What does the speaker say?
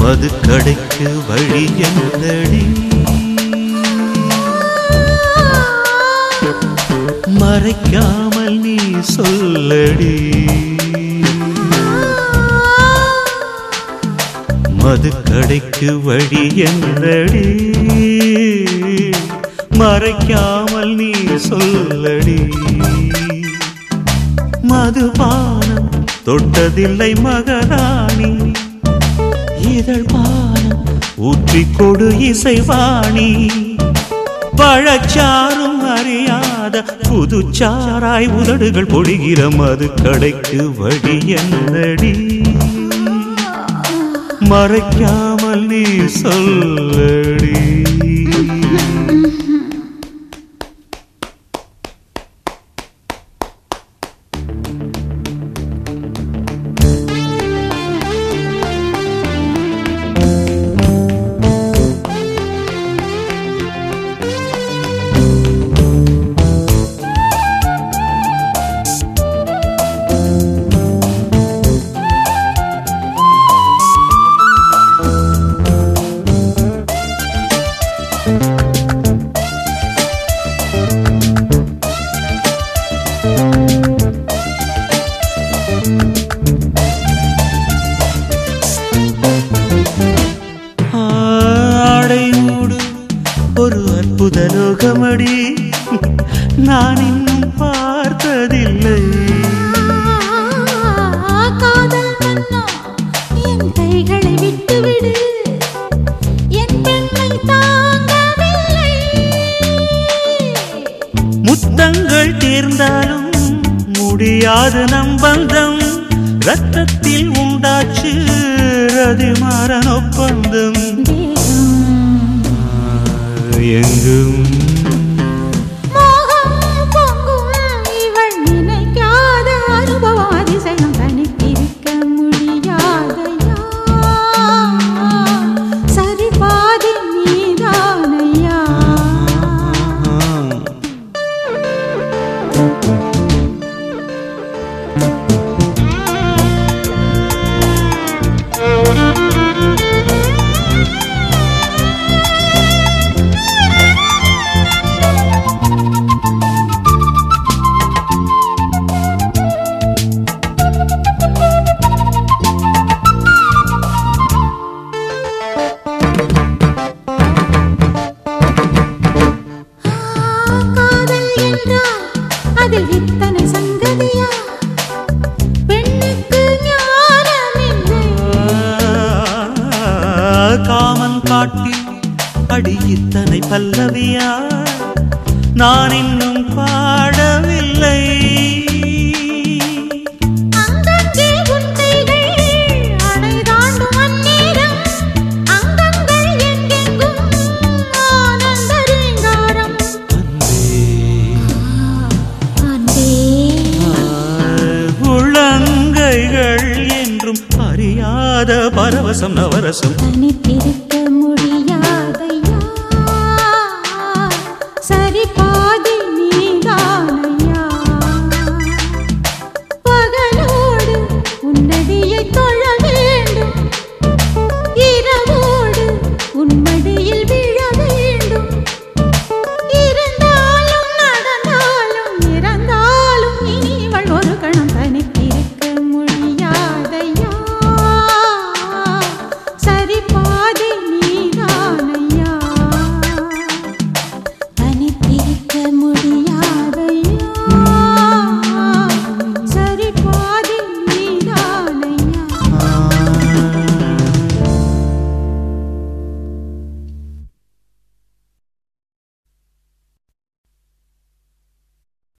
மதுக்கடைக்கு வழி என்னடி மறைக்காமல் நீ சொல்லடி மதுக்கடைக்கு வழி என்னடி மறைக்காமல் நீ சொல்லடி மதுபானம் தொட்டதில்லை மகராணி இதழ் பானம் ஊற்றிக் கொடு இசைவாணி பழச்சாரும் அறியாத புதுச்சாராய் உதடுகள் பொழிகிற மது கடைக்கு வழி என்னடி மறைக்காமல் நீ சொல்லடி ஆடை மூடு ஒரு அற்புத லோகமடி நான் இன்னும் பார்த்ததில்லை காதல் மன்னா என் கைகளை விட்டுவிடு என் பெண்ணை தாங்கவில்லை முத்தங்கள் தீர்ந்தாலும் முடியாது நம் பந்தம் ரத்தத்தில் உண்டாச்சு ரதிமாறன் ஒப்பந்தம் எங்கும் மோகம் பொங்கும் இவள் நினைக்காத அனுபவம் அதிசயம் தனித்திருக்க முடியாதையா சரி பாதி நீதானையா காதல் என்றால் அதில் இத்தனை சங்கதியா பெண்ணுக்கு ஞானமில்லை காமன் காட்டி அடி இத்தனை பல்லவியா நான் இன்னும் பாடவில்லை அங்கங்கே உண்டைகள் அணை தாண்டும் அந்நேரம் அங்கங்கள் எங்கெங்கும் ஆனந்த ரீங்காரம் அன்பே உள்ளங்கைகள் என்றும் அறியாத பரவசம் நவரசம் தனித்திருக்க